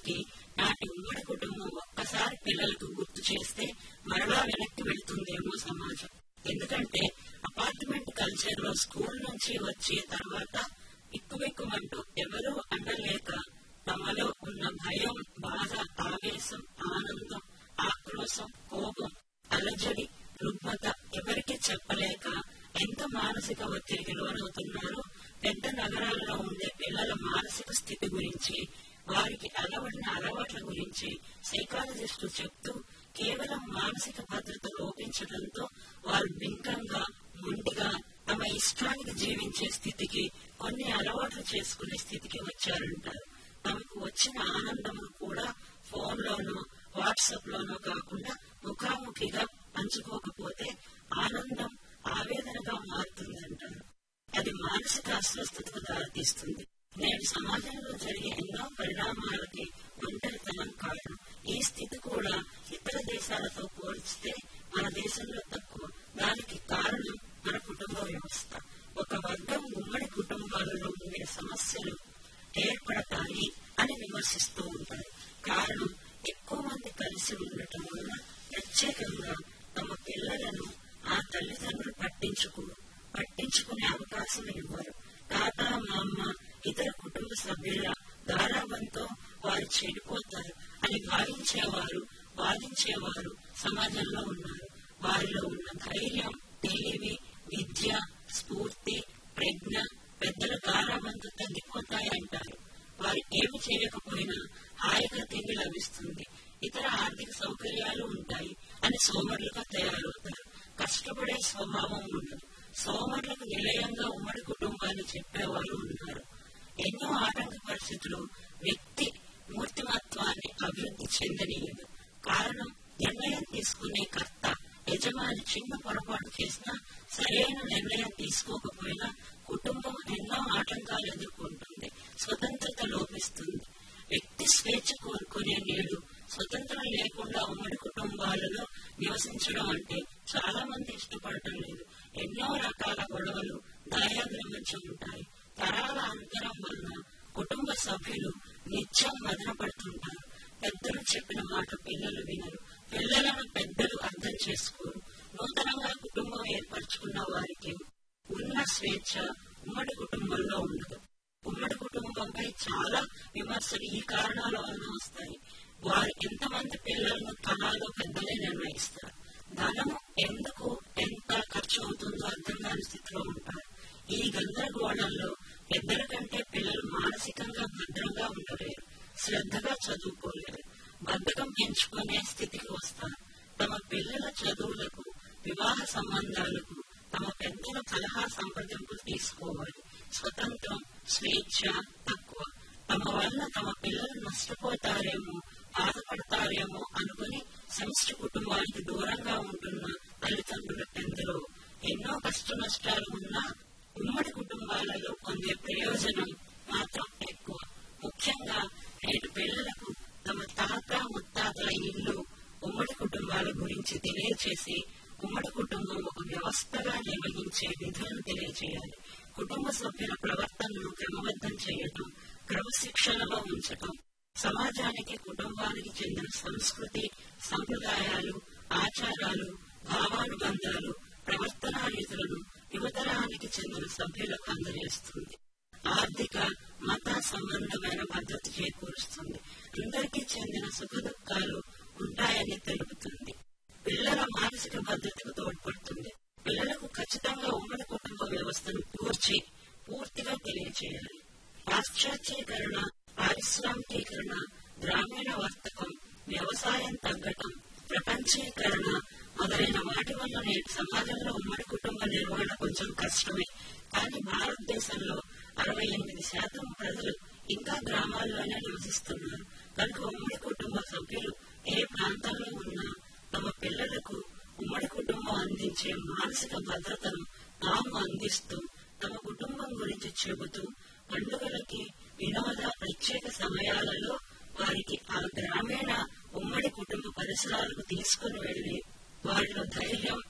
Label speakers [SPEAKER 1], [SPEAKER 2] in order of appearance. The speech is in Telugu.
[SPEAKER 1] వారికి నాటి ఉమ్మడి కుటుంబం ఒక్కసారి పిల్లలకు గుర్తు చేస్తే మరలా వెనక్కి వెళ్తుందేమో సమాజం ఎందుకంటే అపార్ట్మెంట్ కల్చర్ లో స్కూల్ నుంచి వచ్చే తర్వాత ఎక్కువెక్కుమంటూ ఎవరూ అండలేక తమలో ఉన్న భయం బాధ ఆవేశం ఆనందం ఆక్రోశం కోపం అలజడి రుగ్మత ఎవరికి చెప్పలేక ఎంత మానసిక ఒత్తిడికి లోనవుతున్నారో పెద్ద నగరాల్లో ఉండే పిల్లల మానసిక స్థితి గురించి వారికి అలవడిన అలవాట్ల గురించి సైకాలజిస్టులు చెప్తూ కేవలం మానసిక భద్రత లోపించడంతో వారు బింకంగా మొండిగా తమ ఇష్టానికి జీవించే స్థితికి కొన్ని అలవాట్లు చేసుకునే స్థితికి వచ్చారంటారు తమకు వచ్చిన ఆనందం కూడా ఫోన్ లోనో వాట్సాప్ లోనో కాకుండా ముఖాముఖిగా పంచుకోకపోతే ఆనందం ఆవేదనగా మారుతుందంటారు అది మానసిక అస్వస్థతకు దారితీస్తుంది నేడు సమాజంలో జరిగే ఎన్నో పరిణామాలకి ఒంటరితనం కారణం ఈ స్థితి కూడా ఇతర దేశాలతో పోల్చితే మన దేశంలో తక్కువ దానికి కారణం మన కుటుంబ వ్యవస్థ ఒక వర్గం ఉమ్మడి కుటుంబాలలో ఉండే సమస్యలు ఏర్పడతాయి అని విమర్శిస్తూ ఉంటారు కారణం ఎక్కువ మంది కలిసి ఉండటం వల్ల ప్రత్యేకంగా తమ పిల్లలను ఆ తల్లిదండ్రులు పట్టించుకో పట్టించుకునే అవకాశం ఇవ్వరు తాత మామ ఇతర కుటుంబ సభ్యుల గారాబంతో వారు చెడిపోతారు అని భావించేవారు వాదించేవారు సమాజంలో ఉన్నారు వారిలో ఉన్న ధైర్యం తెలివి విద్య స్ఫూర్తి ప్రజ్ఞ పెద్దల గారాబంతో తగ్గిపోతాయంటారు వారు ఏమి చేయకపోయినా హాయిగా తిండి లభిస్తుంది ఇతర ఆర్థిక సౌకర్యాలు ఉంటాయి అని సోమరులుగా తయారవుతారు కష్టపడే స్వభావం ఉండదు సోమరులకు నిలయంగా ఉమ్మడి కుటుంబాన్ని చెప్పేవారు ఉన్నారు ఎన్నో ఆటంక పరిస్థితులు వ్యక్తి మూర్తిమత్వాన్ని అభివృద్ధి చెందనీయదు కారణం నిర్ణయం తీసుకునే కర్త యజమాని చిన్న పొరపాటు చేసినా సరైన నిర్ణయం తీసుకోకపోయినా కుటుంబం ఎన్నో ఆటంకాలు ఎదుర్కొంటుంది స్వతంత్రత లోపిస్తుంది వ్యక్తి స్వేచ్ఛ కోరుకునే నేడు స్వతంత్రం లేకుండా ఉమ్మడి కుటుంబాలలో నివసించడం అంటే చాలా మంది ఇష్టపడటం లేదు ఎన్నో రకాల గొడవలు దాయాదుల మధ్య ఉంటాయి తరాల అంతరం వలన కుటుంబ సభ్యులు నిత్యం మదన పడుతుంటారు పెద్దలు చెప్పిన మాట పిల్లలు వినరు పిల్లలను పెద్దలు అర్థం చేసుకోరు నూతనంగా కుటుంబం ఏర్పరచుకున్న వారికి ఉన్న స్వేచ్ఛ ఉమ్మడి కుటుంబంలో ఉండదు ఉమ్మడి కుటుంబంపై చాలా విమర్శలు ఈ కారణాల వలన వస్తాయి వారు ఎంతమంది పిల్లలను తనాలో పెద్దలే నిర్ణయిస్తారు ధనము ఎందుకు ఎంత ఖర్చు అవుతుందో అర్థం కాని స్థితిలో ఉంటారు ఈ గందరగోళంలో పెద్దల కంటే పిల్లలు మానసికంగా భద్రంగా ఉండలేరు శ్రద్ధగా చదువుకోలేరు బద్ధకం పెంచుకునే స్థితికి వస్తారు తమ పిల్లల చదువులకు వివాహ సంబంధాలకు తమ పెద్దల సలహా సంప్రదింపులు తీసుకోవాలి స్వతంత్రం స్వేచ్ఛ తక్కువ తమ వల్ల తమ పిల్లలు నష్టపోతారేమో బాధపడతారేమో అనుకుని సమిష్టి కుటుంబానికి దూరంగా ఉంటున్న తల్లిదండ్రుల ఎందరో ఎన్నో కష్ట నష్టాలు ఉన్నా ఉమ్మడి కుటుంబాలలో పొందే ప్రయోజనం మాత్రం ఎక్కువ ముఖ్యంగా నేటి పిల్లలకు తమ తాత ముత్తాతల ఇల్లు ఉమ్మడి కుటుంబాల గురించి తెలియచేసి ఉమ్మడి కుటుంబం ఒక వ్యవస్థగా నిర్వహించే విధులను తెలియచేయాలి కుటుంబ సభ్యుల ప్రవర్తనను క్రమబద్ధం చేయటం క్రమశిక్షణలో ఉంచటం సమాజానికి కుటుంబానికి చెందిన సంస్కృతి సంప్రదాయాలు ఆచారాలు భావానుబంధాలు ప్రవర్తనా రీతులను యువతరానికి చెందిన సభ్యులకు అందజేస్తుంది ఆర్థిక మత సంబంధమైన భద్రత చేకూరుస్తుంది అందరికీ చెందిన సుఖ దుఃఖాలు ఉంటాయని తెలుపుతుంది పిల్లల మానసిక భద్రతకు తోడ్పడుతుంది పిల్లలకు ఖచ్చితంగా ఉమ్మడి కుటుంబ వ్యవస్థను కూర్చి పూర్తిగా తెలియచేయాలి పాశ్చాత్యీకరణ పారిశ్రామికీకరణ గ్రామీణ వర్తకం వ్యవసాయం తగ్గటం ప్రపంచీకరణ మొదలైన వాటి వల్ల నేటి సమాజంలో ఉమ్మడి కుటుంబ నిర్వహణ కొంచెం కష్టమే కానీ భారతదేశంలో అరవై ఎనిమిది శాతం ప్రజలు ఇంకా గ్రామాల్లోనే నివసిస్తున్నారు కనుక ఉమ్మడి కుటుంబ సభ్యులు ఏ ప్రాంతంలో ఉన్నా తమ పిల్లలకు ఉమ్మడి కుటుంబం అందించే మానసిక భద్రతను తాము అందిస్తూ తమ కుటుంబం గురించి చెబుతూ పండుగలకి వినోద ప్రత్యేక సమయాలలో వారికి ఆ గ్రామీణ ఉమ్మడి కుటుంబ పరిసరాలకు తీసుకుని వెళ్లి వారిలో ధైర్యం